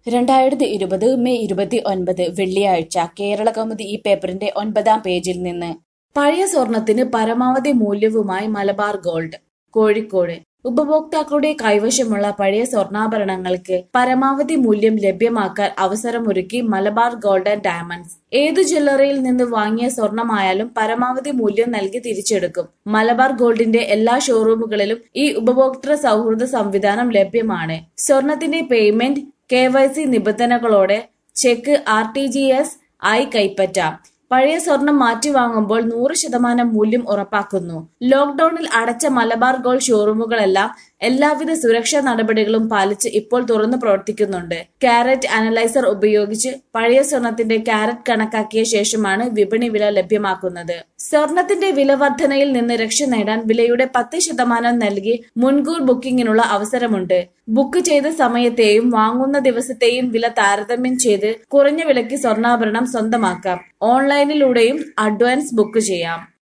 രണ്ടായിരത്തി ഇരുപത് മെയ് ഇരുപത്തി ഒൻപത് വെള്ളിയാഴ്ച കേരള കൗമുദി ഈ പേപ്പറിന്റെ ഒൻപതാം പേജിൽ നിന്ന് പഴയ സ്വർണത്തിന് പരമാവധി മൂല്യവുമായി മലബാർ ഗോൾഡ് കോഴിക്കോട് ഉപഭോക്താക്കളുടെ കൈവശമുള്ള പഴയ സ്വർണ്ണാഭരണങ്ങൾക്ക് പരമാവധി മൂല്യം ലഭ്യമാക്കാൻ അവസരമൊരുക്കി മലബാർ ഗോൾഡ് ആൻഡ് ഡയമണ്ട്സ് ഏതു ജ്വല്ലറിയിൽ നിന്ന് വാങ്ങിയ സ്വർണമായാലും പരമാവധി മൂല്യം നൽകി തിരിച്ചെടുക്കും മലബാർ ഗോൾഡിന്റെ എല്ലാ ഷോറൂമുകളിലും ഈ ഉപഭോക്തൃ സൗഹൃദ സംവിധാനം ലഭ്യമാണ് സ്വർണത്തിന്റെ പേയ്മെന്റ് കെ വൈ സി നിബന്ധനകളോടെ cheque R T G S ആയി കൈപ്പറ്റാം പഴയ സ്വർണം മാറ്റി വാങ്ങുമ്പോൾ നൂറ് ശതമാനം മൂല്യം ഉറപ്പാക്കുന്നു ലോക്ഡൌണിൽ അടച്ച മലബാർ ഗോൾഡ് ഷോറൂമുകളെല്ലാം എല്ലാവിധ സുരക്ഷാ നടപടികളും പാലിച്ച് ഇപ്പോൾ തുറന്നു പ്രവർത്തിക്കുന്നുണ്ട് കാരറ്റ് അനലൈസർ ഉപയോഗിച്ച് പഴയ സ്വർണത്തിന്റെ കാരറ്റ് കണക്കാക്കിയ ശേഷമാണ് വിപണി വില ലഭ്യമാക്കുന്നത് സ്വർണത്തിന്റെ വില വർധനയിൽ നിന്ന് രക്ഷ നേടാൻ വിലയുടെ പത്ത് ശതമാനം നൽകി മുൻകൂർ ബുക്കിംഗിനുള്ള അവസരമുണ്ട് ബുക്ക് ചെയ്ത സമയത്തെയും വാങ്ങുന്ന ദിവസത്തെയും വില താരതമ്യം ചെയ്ത് കുറഞ്ഞ വിലയ്ക്ക് സ്വർണ്ണാഭരണം സ്വന്തമാക്കാം ഓൺലൈനിലൂടെയും അഡ്വാൻസ് ബുക്ക് ചെയ്യാം